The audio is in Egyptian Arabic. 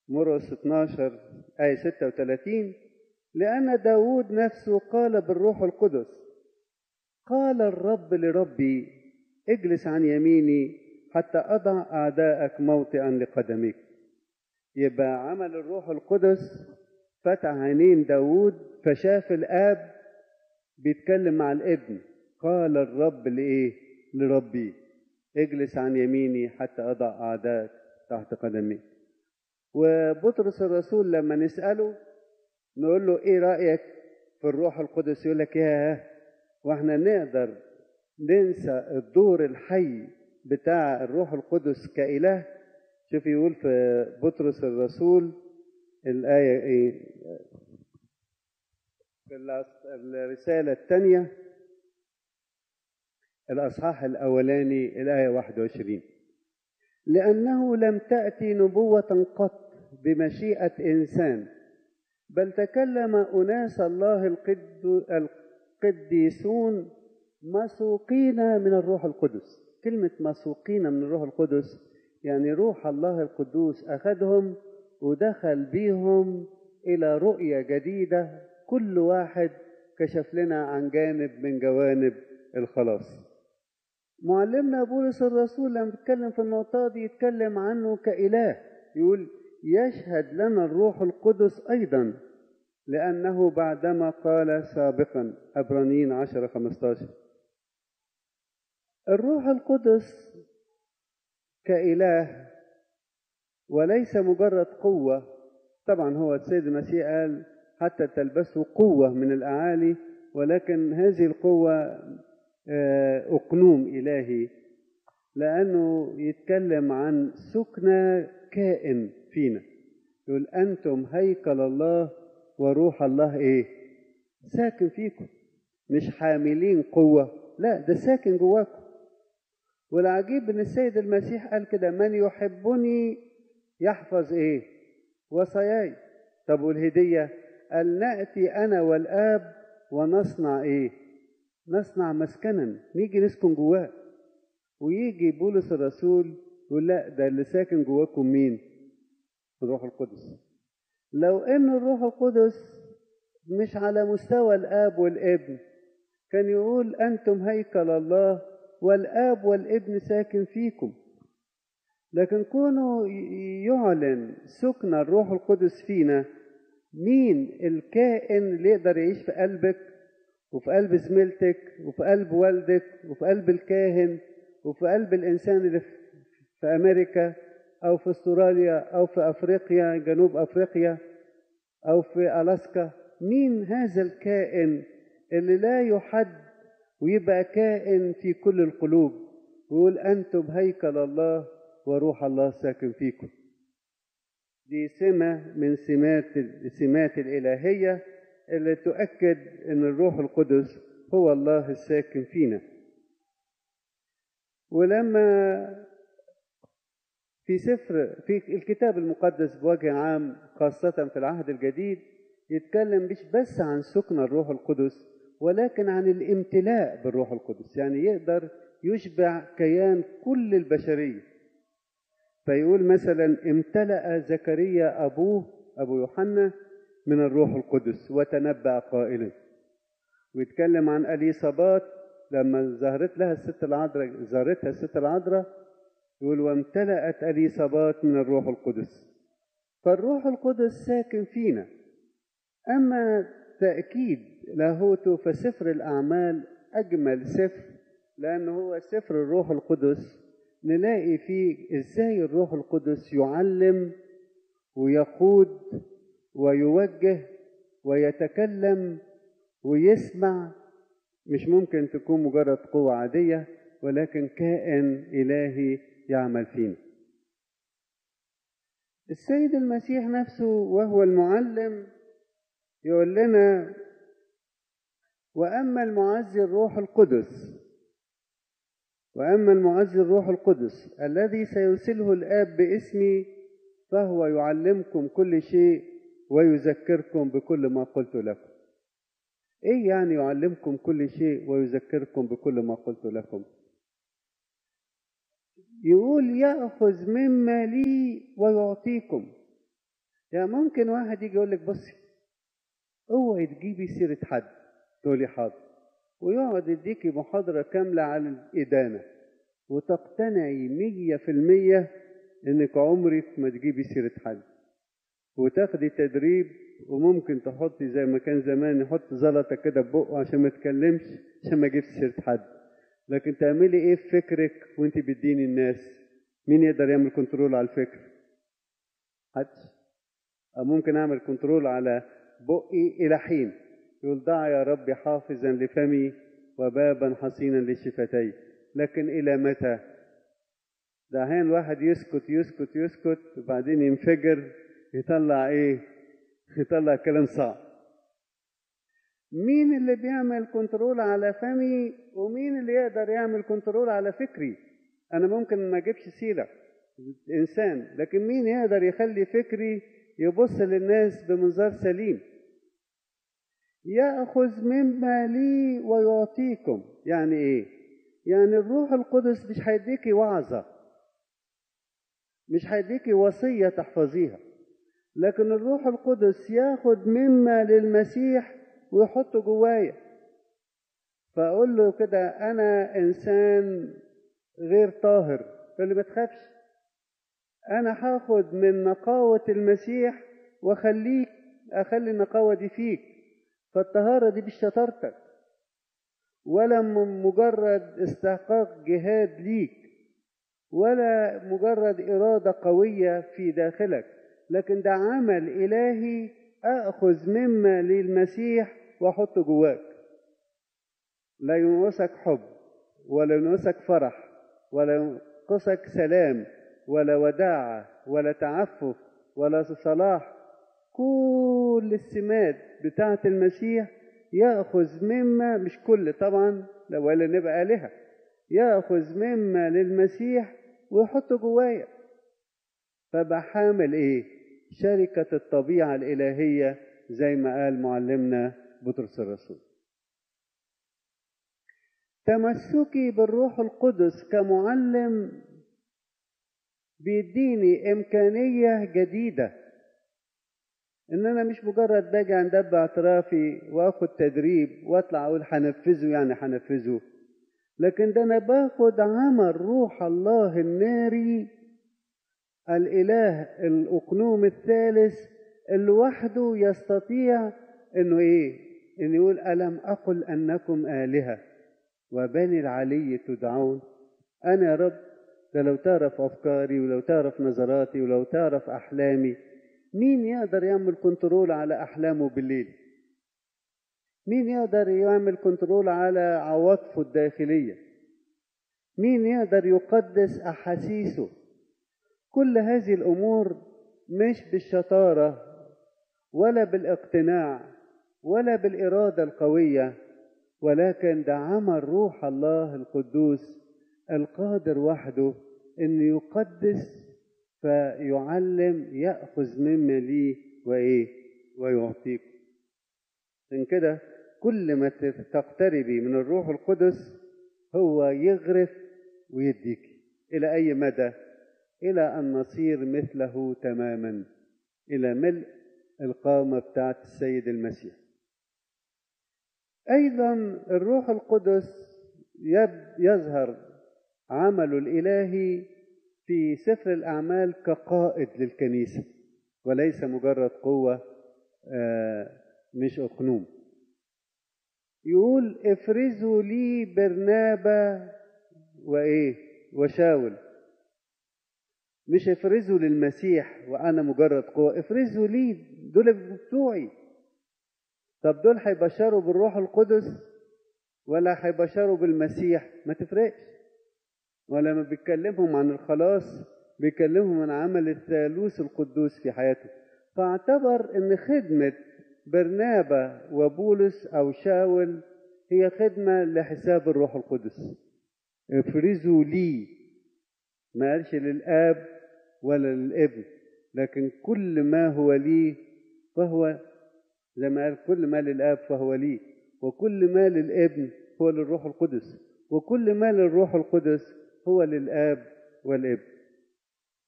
مرقس 12 آية 36 لأن داود نفسه قال بالروح القدس قال الرب لربي اجلس عن يميني حتى أضع أعداءك موطئا لقدميك يبقى عمل الروح القدس فتح عينين داود فشاف الآب بيتكلم مع الابن قال الرب لإيه لربي اجلس عن يميني حتى أضع أعداءك تحت قدمي وبطرس الرسول لما نسأله نقول له ايه رأيك في الروح القدس يقول لك ياه واحنا نقدر ننسى الدور الحي بتاع الروح القدس كإله شوف يقول في بطرس الرسول الآية ايه في الرسالة الثانية الأصحاح الأولاني الآية 21 لأنه لم تأتي نبوة قط بمشيئة إنسان بل تكلم أناس الله القديسون مسوقين من الروح القدس كلمة مسوقين من الروح القدس يعني روح الله القدوس أخذهم ودخل بيهم إلى رؤية جديدة كل واحد كشف لنا عن جانب من جوانب الخلاص معلمنا بولس الرسول لما بيتكلم في النقطة دي يتكلم عنه كإله يقول يشهد لنا الروح القدس أيضا لأنه بعدما قال سابقا عبرانيين 10 15 الروح القدس كإله وليس مجرد قوة طبعا هو السيد المسيح قال حتى تلبسوا قوة من الأعالي ولكن هذه القوة أقنوم إلهي لأنه يتكلم عن سكنى كائن فينا يقول أنتم هيكل الله وروح الله إيه ساكن فيكم مش حاملين قوة لا ده ساكن جواكم والعجيب ان السيد المسيح قال كده من يحبني يحفظ ايه وصاياي طب والهدية قال نأتي أنا والآب ونصنع ايه نصنع مسكنا نيجي نسكن جواه ويجي بولس الرسول يقول لا ده اللي ساكن جواكم مين الروح القدس لو ان الروح القدس مش على مستوى الاب والابن كان يقول انتم هيكل الله والاب والابن ساكن فيكم لكن كونه يعلن سكن الروح القدس فينا مين الكائن اللي يقدر يعيش في قلبك وفي قلب زميلتك وفي قلب والدك وفي قلب الكاهن وفي قلب الانسان اللي في امريكا او في استراليا او في افريقيا جنوب افريقيا او في الاسكا مين هذا الكائن اللي لا يحد ويبقى كائن في كل القلوب ويقول انتم هيكل الله وروح الله ساكن فيكم دي سمه من سمات السمات الالهيه اللي تؤكد ان الروح القدس هو الله الساكن فينا ولما في سفر في الكتاب المقدس بوجه عام خاصة في العهد الجديد يتكلم مش بس عن سكن الروح القدس ولكن عن الامتلاء بالروح القدس يعني يقدر يشبع كيان كل البشرية فيقول مثلا امتلأ زكريا أبوه أبو يوحنا من الروح القدس وتنبأ قائلا ويتكلم عن أليصابات لما ظهرت لها الست العذراء ظهرتها الست العذراء يقول وامتلأت أليصابات من الروح القدس فالروح القدس ساكن فينا أما تأكيد لاهوته فسفر الأعمال أجمل سفر لأنه هو سفر الروح القدس نلاقي فيه إزاي الروح القدس يعلم ويقود ويوجه ويتكلم ويسمع مش ممكن تكون مجرد قوة عادية ولكن كائن إلهي يعمل فينا السيد المسيح نفسه وهو المعلم يقول لنا وأما المعزي الروح القدس وأما المعزي الروح القدس الذي سيرسله الآب باسمي فهو يعلمكم كل شيء ويذكركم بكل ما قلت لكم ايه يعني يعلمكم كل شيء ويذكركم بكل ما قلت لكم يقول ياخذ مما لي ويعطيكم يعني ممكن واحد يجي يقول لك بصي اوعي تجيبي سيرة حد تقولي حاضر ويقعد يديكي محاضرة كاملة عن الإدانة وتقتنعي مية في المية إنك عمرك ما تجيبي سيرة حد وتاخدي تدريب وممكن تحطي زي ما كان زمان يحط زلطة كده في بقه عشان ما تكلمش عشان ما يجيبش سيرة حد لكن تعملي ايه في فكرك وانت بتديني الناس مين يقدر يعمل كنترول على الفكر حدش أو ممكن اعمل كنترول على بقي الى حين يقول دع يا رب حافظا لفمي وبابا حصينا لشفتي لكن الى متى ده احيانا الواحد يسكت يسكت يسكت وبعدين ينفجر يطلع ايه يطلع كلام صعب مين اللي بيعمل كنترول على فمي ومين اللي يقدر يعمل كنترول على فكري انا ممكن ما اجيبش سيره انسان لكن مين يقدر يخلي فكري يبص للناس بمنظار سليم ياخذ مما لي ويعطيكم يعني ايه يعني الروح القدس مش هيديكي وعظه مش هيديكي وصيه تحفظيها لكن الروح القدس ياخد مما للمسيح ويحطه جوايا فاقول له كده انا انسان غير طاهر فاللي ما تخافش انا هاخد من نقاوة المسيح واخليك اخلي النقاوة دي فيك فالطهارة دي مش شطارتك ولا مجرد استحقاق جهاد ليك ولا مجرد إرادة قوية في داخلك لكن ده عمل إلهي أخذ مما للمسيح وأحطه جواك لا ينقصك حب ولا ينقصك فرح ولا ينقصك سلام ولا وداعة ولا تعفف ولا صلاح كل السمات بتاعة المسيح يأخذ مما مش كل طبعا ولا نبقى آلهة يأخذ مما للمسيح ويحطه جوايا فبحامل ايه شركة الطبيعة الإلهية زي ما قال معلمنا بطرس الرسول تمسكي بالروح القدس كمعلم بيديني إمكانية جديدة إن أنا مش مجرد باجي عند دب اعترافي وآخد تدريب وأطلع أقول هنفذه يعني هنفذه لكن ده أنا باخد عمل روح الله الناري الإله الأقنوم الثالث اللي وحده يستطيع إنه إيه؟ إنه يقول ألم أقل أنكم آلهة وبني العلي تدعون أنا يا رب ده لو تعرف أفكاري ولو تعرف نظراتي ولو تعرف أحلامي مين يقدر يعمل كنترول على أحلامه بالليل مين يقدر يعمل كنترول على عواطفه الداخلية مين يقدر يقدس أحاسيسه كل هذه الأمور مش بالشطارة ولا بالاقتناع ولا بالإرادة القوية ولكن ده عمل روح الله القدوس القادر وحده أن يقدس فيعلم يأخذ مما ليه وإيه ويعطيك من كده كل ما تقتربي من الروح القدس هو يغرف ويديك إلى أي مدى إلى أن نصير مثله تماما إلى ملء القامة بتاعت السيد المسيح أيضا الروح القدس يظهر عمله الإلهي في سفر الأعمال كقائد للكنيسة وليس مجرد قوة مش أقنوم يقول افرزوا لي برنابا وإيه وشاول مش افرزوا للمسيح وأنا مجرد قوة افرزوا لي دول بتوعي طب دول هيبشروا بالروح القدس ولا هيبشروا بالمسيح ما تفرقش ولما بيتكلمهم عن الخلاص بيكلمهم عن عمل الثالوث القدوس في حياته فاعتبر ان خدمة برنابا وبولس او شاول هي خدمة لحساب الروح القدس افرزوا لي ما قالش للاب ولا للابن لكن كل ما هو لي فهو زي ما قال كل ما للاب فهو لي وكل ما للابن هو للروح القدس وكل ما للروح القدس هو للاب والابن